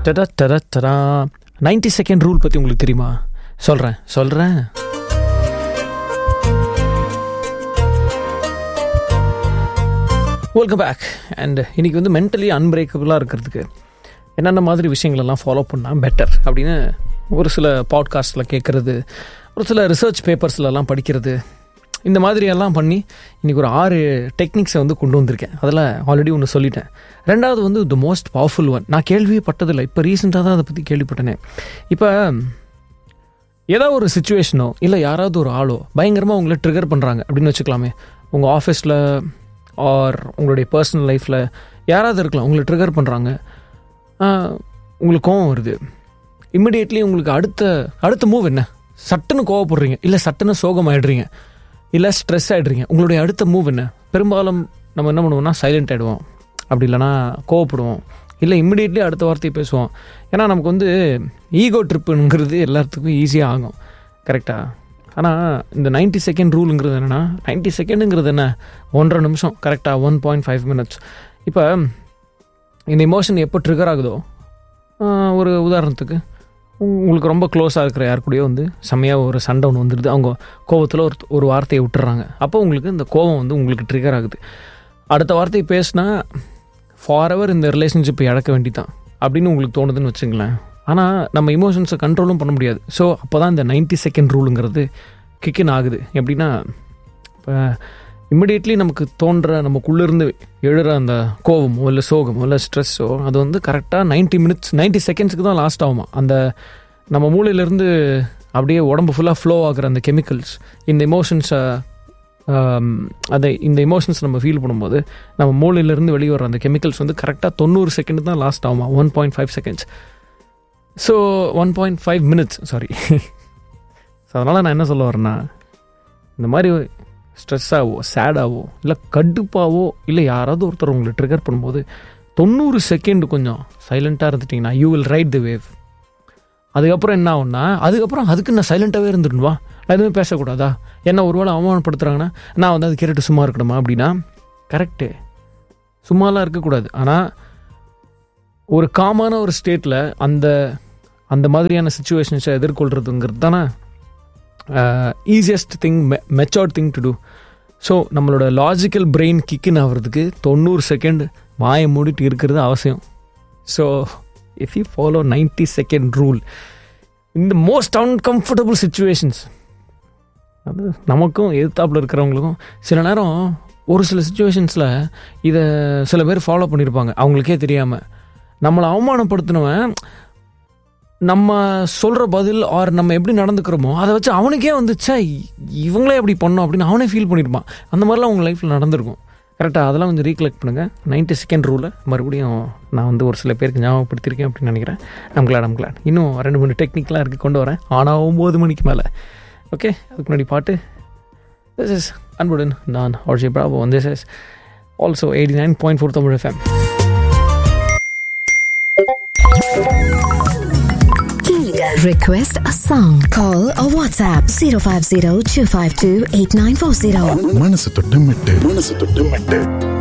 டடா டடா டடா நைன்டி செகண்ட் ரூல் பற்றி உங்களுக்கு தெரியுமா சொல்கிறேன் சொல்கிறேன் வெல்கம் பேக் அண்ட் இன்னைக்கு வந்து மென்டலி அன்பிரேக்கபிளாக இருக்கிறதுக்கு என்னென்ன மாதிரி விஷயங்களெல்லாம் ஃபாலோ பண்ணால் பெட்டர் அப்படின்னு ஒரு சில பாட்காஸ்ட்டில் கேட்குறது ஒரு சில ரிசர்ச் பேப்பர்ஸ்லலாம் படிக்கிறது இந்த மாதிரியெல்லாம் பண்ணி இன்றைக்கி ஒரு ஆறு டெக்னிக்ஸை வந்து கொண்டு வந்திருக்கேன் அதில் ஆல்ரெடி ஒன்று சொல்லிட்டேன் ரெண்டாவது வந்து த மோஸ்ட் பவர்ஃபுல் ஒன் நான் கேள்வியே பட்டதில்லை இப்போ ரீசெண்டாக தான் அதை பற்றி கேள்விப்பட்டேனே இப்போ ஏதாவது ஒரு சுச்சுவேஷனோ இல்லை யாராவது ஒரு ஆளோ பயங்கரமாக உங்களை ட்ரிகர் பண்ணுறாங்க அப்படின்னு வச்சுக்கலாமே உங்கள் ஆஃபீஸில் ஆர் உங்களுடைய பர்சனல் லைஃப்பில் யாராவது இருக்கலாம் உங்களை ட்ரிகர் பண்ணுறாங்க உங்களுக்கு கோவம் வருது இம்மிடியேட்லி உங்களுக்கு அடுத்த அடுத்த மூவ் என்ன சட்டுன்னு கோவப்படுறீங்க இல்லை சட்டுன்னு சோகம் ஆகிடுறீங்க இல்லை ஸ்ட்ரெஸ் ஆகிடுறீங்க உங்களுடைய அடுத்த மூவ் என்ன பெரும்பாலும் நம்ம என்ன பண்ணுவோம்னா சைலண்ட் ஆகிடுவோம் அப்படி இல்லைனா கோவப்படுவோம் இல்லை இம்மிடியேட்லி அடுத்த வார்த்தையை பேசுவோம் ஏன்னா நமக்கு வந்து ஈகோ ட்ரிப்புங்கிறது எல்லாத்துக்கும் ஈஸியாக ஆகும் கரெக்டாக ஆனால் இந்த நைன்ட்டி செகண்ட் ரூலுங்கிறது என்னென்னா நைன்ட்டி செகண்டுங்கிறது என்ன ஒன்றரை நிமிஷம் கரெக்டாக ஒன் பாயிண்ட் ஃபைவ் மினிட்ஸ் இப்போ இந்த எமோஷன் எப்போ ட்ரிகர் ஆகுதோ ஆஹ், ஒரு உதாரணத்துக்கு உங்க- உங்களுக்கு ரொம்ப க்ளோஸாக இருக்கிற யார் கூடயோ வந்து செம்மையாக ஒரு சண்டை ஒன்று வந்துடுது அவங்க கோவத்தில் ஒரு ஒரு வார்த்தையை விட்டுறாங்க அப்போ உங்களுக்கு இந்த கோவம் வந்து உங்களுக்கு ட்ரிகர் ஆகுது அடுத்த வார்த்தையை பேசினா ஃபார் எவர் இந்த ரிலேஷன்ஷிப்பை இழக்க வேண்டிதான் அப்படின்னு உங்களுக்கு தோணுதுன்னு வச்சுங்களேன் ஆனால் நம்ம இமோஷன்ஸை கண்ட்ரோலும் பண்ண முடியாது ஸோ அப்போ தான் இந்த நைன்ட்டி செகண்ட் ரூலுங்கிறது கிக்கின் ஆகுது எப்படின்னா இப்போ இம்மிடியேட்லி நமக்கு தோன்ற நமக்குள்ளேருந்து எழுற அந்த கோவமோ இல்லை சோகமோ இல்லை ஸ்ட்ரெஸ்ஸோ அது வந்து கரெக்டாக 90 மினிட்ஸ் 90 செகண்ட்ஸ்க்கு தான் லாஸ்ட் ஆகுமா அந்த நம்ம மூளையிலேருந்து அப்படியே உடம்பு ஃபுல்லாக ஃப்ளோ ஆகுற அந்த கெமிக்கல்ஸ் இந்த எமோஷன்ஸை அதை இந்த எமோஷன்ஸ் நம்ம ஃபீல் பண்ணும்போது நம்ம மூளையிலேருந்து வெளியே வர அந்த கெமிக்கல்ஸ் வந்து கரெக்டாக தொண்ணூறு செகண்ட் தான் லாஸ்ட் ஆகுமா one point five seconds so one point five minutes sorry so அதனால் நான் என்ன சொல்ல வரேன்னா இந்த மாதிரி ஸ்ட்ரெஸ்ஸாவோ சேடாவோ இல்லை கடுப்பாவோ இல்லை யாராவது ஒருத்தர் உங்களை ட்ரிகர் பண்ணும்போது தொண்ணூறு செகண்ட் கொஞ்சம் சைலண்ட்டாக இருந்துட்டிங்கன்னா you will ride the wave அதுக்கப்புறம் என்ன ஆகும்னா அதுக்கப்புறம் அதுக்கு நான் சைலண்ட்டாகவே இருந்துடுவா நான் எதுவுமே பேசக்கூடாதா என்ன ஒருவேளை அவமானப்படுத்துகிறாங்கன்னா நான் வந்து அது கேட்டுட்டு சும்மா இருக்கணுமா அப்படின்னா கரெக்டு சும்மாலாம் இருக்கக்கூடாது ஆனால் ஒரு காமான ஒரு ஸ்டேட்டில் அந்த அந்த மாதிரியான சுச்சுவேஷன்ஸை எதிர்கொள்கிறதுங்கிறது தானே easiest thing matured thing to do so நம்மளோட லாஜிக்கல் பிரெயின் கிக்கின் ஆகிறதுக்கு தொண்ணூறு செகண்ட் வாயை மூடிட்டு இருக்கிறது அவசியம் so if you follow ninety second rule இந்த மோஸ்ட் அன்கம்ஃபர்டபுள் சுச்சுவேஷன்ஸ் அது நமக்கும் எதிர்த்தாப்புல இருக்கிறவங்களுக்கும் சில நேரம் ஒரு சில சுச்சுவேஷன்ஸில் இதை சில பேர் ஃபாலோ பண்ணியிருப்பாங்க அவங்களுக்கே தெரியாமல் நம்மளை அவமானப்படுத்தினவன் நம்ம சொல்கிற பதில் ஆர் நம்ம எப்படி நடந்துக்கிறோமோ அதை வச்சு அவனுக்கே வந்து ச்சே இவங்களே எப்படி பண்ணோம் அப்படின்னு அவனே ஃபீல் பண்ணியிருப்பான் அந்த மாதிரிலாம் உங்கள் லைஃப்பில் நடந்திருக்கும் கரெக்டாக அதெல்லாம் கொஞ்சம் ரீகலெக்ட் பண்ணுங்கள் நைன்ட்டி செகண்ட் ரூலை மறுபடியும் நான் வந்து ஒரு சில பேருக்கு ஞாபகப்படுத்தியிருக்கேன் அப்படின்னு நினைக்கிறேன் நம் கிளாட் நம் கிளாட் இன்னும் ரெண்டு மூணு டெக்னிக்லாம் இருக்குது கொண்டு வரேன் ஆனால் ஒம்பது மணிக்கு மேலே ஓகே அதுக்கு முன்னாடி பாட்டு திஸ் இஸ் அன்புடன் நான் RG Prabhu this is also eighty nine point four Tamil FM Request a song. Call or WhatsApp 050 252 8940. மனசு தொட்டு மெட்டு மனசு தொட்டு மெட்டு